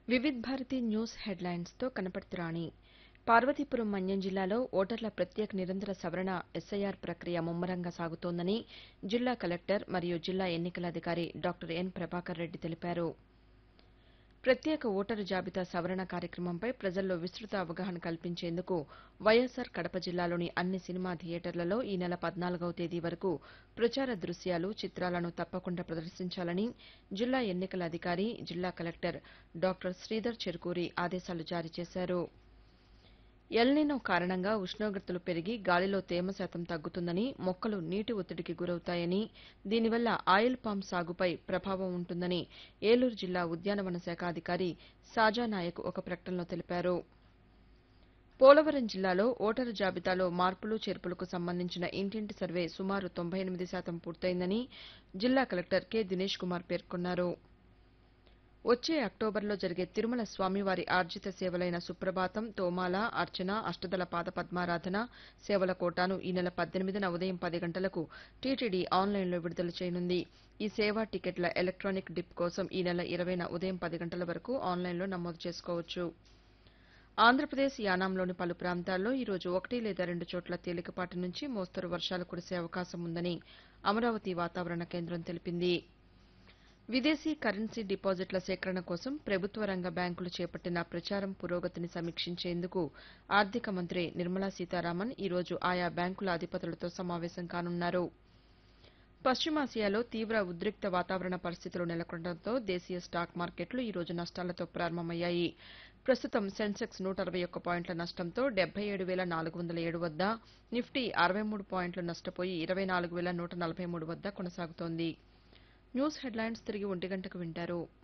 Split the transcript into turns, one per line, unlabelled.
Vividh Bharati news హెడ్లైన్స్తో కనపడుతురాణి పార్వతీపురం మన్యం జిల్లాలో ఓటర్ల ప్రత్యేక నిరంతర సవరణ ఎస్ఐఆర్ ప్రక్రియ ముమ్మరంగా సాగుతోందని జిల్లా కలెక్టర్ మరియు జిల్లా ఎన్నికల అధికారి డాక్టర్ ఎన్ ప్రభాకర్ రెడ్డి తెలిపారు ప్రత్యేక ఓటరు జాబితా సవరణ కార్యక్రమంపై ప్రజల్లో విస్తృత అవగాహన కల్పించేందుకు వైఎస్సార్ కడప జిల్లాలోని అన్ని సినిమా థియేటర్లలో ఈ నెల పద్నాలుగవ తేదీ వరకు ప్రచార దృశ్యాలు చిత్రాలను తప్పకుండా ప్రదర్శించాలని జిల్లా ఎన్నికల అధికారి జిల్లా కలెక్టర్ డాక్టర్ శ్రీధర్ చెరుకూరి ఆదేశాలు జారీ చేశారు ఎల్నినో కారణంగా ఉష్ణోగ్రతలు పెరిగి గాలిలో తేమ శాతం తగ్గుతుందని మొక్కలు నీటి ఒత్తిడికి గురవుతాయని దీనివల్ల ఆయిల్ పామ్ సాగుపై ప్రభావం ఉంటుందని ఏలూరు జిల్లా ఉద్యానవన శాఖ అధికారి సాజానాయక్ ఒక ప్రకటనలో తెలిపారు పోలవరం జిల్లాలో ఓటరు జాబితాలో మార్పులు చేర్పులకు సంబంధించిన ఇంటింటి సర్వే సుమారు తొంభై ఎనిమిది శాతం పూర్తయిందని జిల్లా కలెక్టర్ కె దినేష్ కుమార్ పేర్కొన్నారు వచ్చే అక్టోబర్లో జరిగే తిరుమల స్వామివారి ఆర్జిత సేవలైన సుప్రభాతం తోమాల అర్చన అష్టదళ పాద పద్మారాధన సేవల కోటాను ఈ నెల పద్దెనిమిదిన ఉదయం పది గంటలకు టీటీడీ ఆన్లైన్లో విడుదల చేయనుంది ఈ సేవా టికెట్ల ఎలక్టానిక్ డిప్ కోసం ఈ నెల ఇరవైన ఉదయం పది గంటల వరకు ఆన్లైన్లో నమోదు చేసుకోవచ్చు ఆంధ్రప్రదేశ్ యానాంలోని పలు ప్రాంతాల్లో ఈ రోజు ఒకటి లేదా రెండు చోట్ల తేలికపాటి నుంచి మోస్తరు వర్షాలు కురిసే అవకాశం ఉందని అమరావతి వాతావరణ కేంద్రం తెలిపింది విదేశీ కరెన్సీ డిపాజిట్ల సేకరణ కోసం ప్రభుత్వ రంగ బ్యాంకులు చేపట్టిన ప్రచారం పురోగతిని సమీక్షించేందుకు ఆర్థిక మంత్రి నిర్మలా సీతారామన్ ఈ రోజు ఆయా బ్యాంకుల అధిపతులతో సమావేశం కానున్నారు పశ్చిమాసియాలో తీవ్ర ఉద్రిక్త వాతావరణ పరిస్థితులు నెలకొనడంతో దేశీయ స్టాక్ మార్కెట్లు ఈ రోజు నష్టాలతో ప్రారంభమయ్యాయి ప్రస్తుతం సెన్సెక్స్ నూట అరవై ఒక్క పాయింట్ల నష్టంతో డెబ్బై ఏడు వేల నాలుగు వందల ఏడు వద్ద నిఫ్టీ అరవై మూడు పాయింట్లు నష్టపోయి ఇరవై నాలుగు వేల నూట నలభై మూడు వద్ద కొనసాగుతోంది న్యూస్ హెడ్లైన్స్ తిరిగి ఒంటి గంటకు వింటారు